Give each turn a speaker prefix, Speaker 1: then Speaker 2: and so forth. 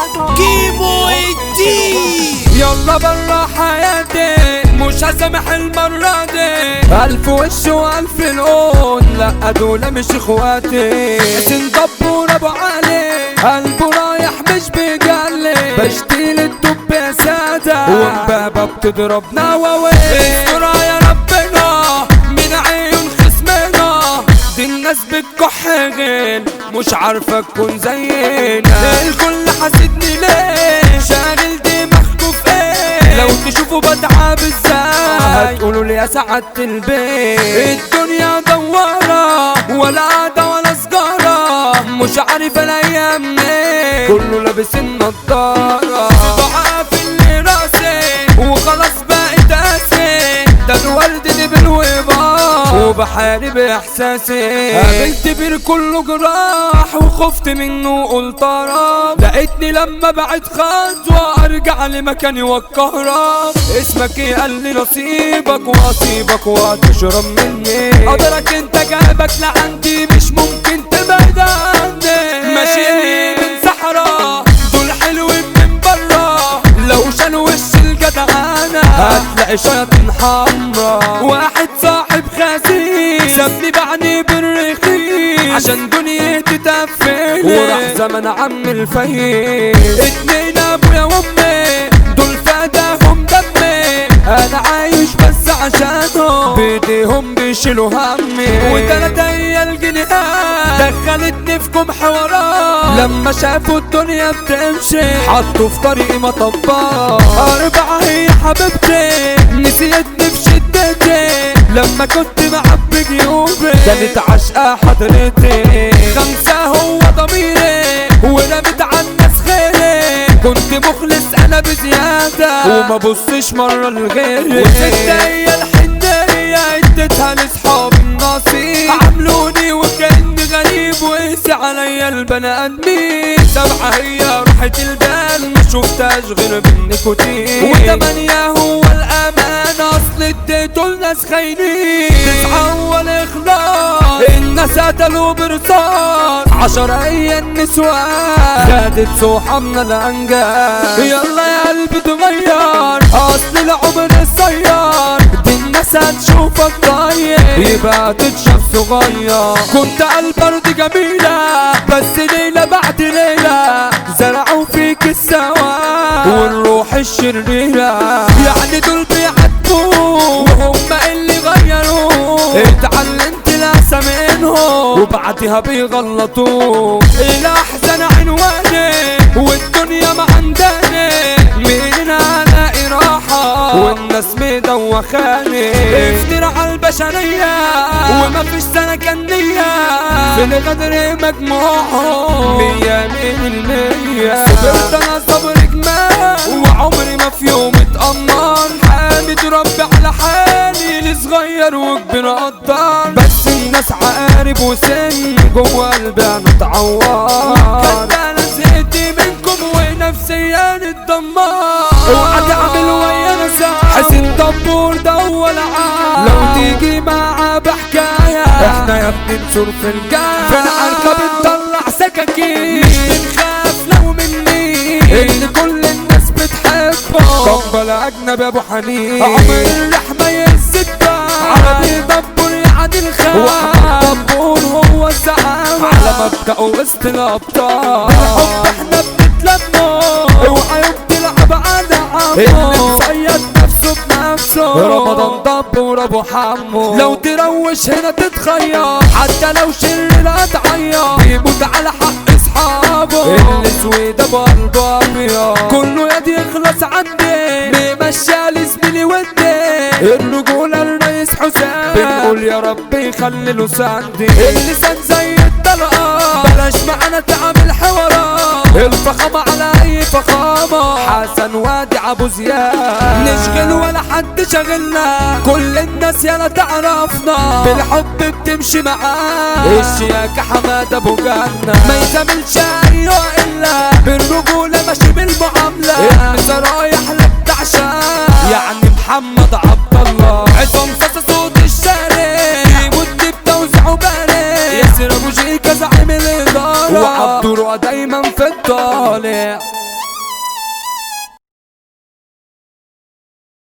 Speaker 1: كيمو الدين
Speaker 2: يلا برا حياتي مش هسامح المرة دي ألف وش وألف لون لا دول مش اخواتي حسين دبور أبو علي قلبه رايح مش بيجلي بشتيل الدب يا سادة ومبابة بتضرب نواوي استرا يا ربنا من عيون خصمنا دي الناس بتكح غين مش عارفة تكون زينا الكل حاسدني ليه شاغل دماغكوا في ايه لو تشوفوا بتعب ازاي هتقولوا لي يا سعادة البيت الدنيا دوارة ولا قعدة ولا سجارة مش عارف الايام منين كله لابس النضارة ضعاف اللي راسي وخلاص بقيت قاسي ده الورد اللي بالوبار وبحارب احساسي قابلت بير كله جراح وخفت منه قلت ارام لقيتني لما بعد خطوة ارجع لمكاني والكهرب اسمك ايه قال لي نصيبك واصيبك وهتشرب مني قدرك انت جايبك لعندي مش ممكن تبعد عني ماشي من صحراء دول حلوين من برا لو شال وش الجدعانة هتلاقي شياطين حمرا واحد صاحب خسيس سابني بعني بالرخيص عشان دنيتي تقفل وراح زمن عم الفهيم اتنين ابويا وامي دول فداهم دمي انا عايش بس عشانهم بايديهم بيشيلوا همي وتلات عيال جنيهات دخلتني في كم حوارات لما شافوا الدنيا بتمشي حطوا في طريقي مطبات أربعة هي حبيبتي نسيتني في شدتي لما كنت معبي جيوبي كانت عشقة حضرتي خمسة هو ضميري ورمت على الناس خيري كنت مخلص انا بزيادة وما بصش مرة لغيري وست هي الحنية اديتها لاصحاب النصيب عملوني وكأني غريب وقسي عليا البني ادمين سبعة هي راحة البال ما شفتهاش غير بالنيكوتين وتمانية هو الامان اصل اديته لناس خاينين تسعة هو الاخلاص الناس قتلوا برصاص عشرة هي النسوان خدت سوحة من الانجاز يلا يا قلبي تغير اصل العمر الصيار دي الناس هتشوفك ضايع يبقى تتشاف صغير كنت البرد جميلة بس ليلة بعد ليلة زرعوا فيك السواد والروح الشريرة يعني دول بيعاتبوا وهم اللي غيروا اتعلمت لاسة منهم وبعدها بيغلطوا الاحزان عنواني والدنيا ما عندني مين الاقي راحة والناس مدوخاني افترى على البشرية وما فيش سنة كان ليا في الغدر مجموعهم مية من المية صبرت انا صبر جمال وعمري ما في يوم اتأمر حامد ربي على حالي لصغير وكبير قدر بس الناس عقارب وسن جوه قلبي انا اتعور كنت انا زهقت منكم ونفسيا اتدمر اوعى تعمل ويانا ساعة حسين دبور ده هو العار لو تيجي معاه بحكاية احنا يا ابني نشور في الجاية في العركة بنطلع سكاكين مش بنخاف لو مني اللي كل الناس بتحبه قبل اجنبي ابو حنين عمر الرحمة يزدها عربي دبور يعني الخير دبور هو الزعامة على مبدأ وسط الابطال بالحب احنا بنتلموا اوعى يوم تلعب على عمو اللي مصيد نفسه بنفسه رمضان دبور ابو حمو لو تروش هنا تتخير حتى لو شر لا تعير بيموت على حق اصحابه الاسود ابو قلبه ابيض كله يد يخلص عندي بيمشي لزميلي ودي الرجولة الرئيس حسام بنقول يا رب يخلي له سندي اللسان زي الطلقة بلاش معانا تعمل حوارات الفخامة على اي فخامة حسن وادي ابو زياد نشغل ولا حد شغلنا كل الناس يلا تعرفنا بالحب بتمشي معاه الشياكة حماد ابو جنة ما يزاملش ايوه الا بالرجولة ماشي بالمعاملة المسا رايح للتعشان يعني محمد عبد الله عصام صاصا صوت الشارع يموت بتوزيعه بارد ياسر ابو شيكا زعيم الاداره وعبد الرؤى دايما في الطالع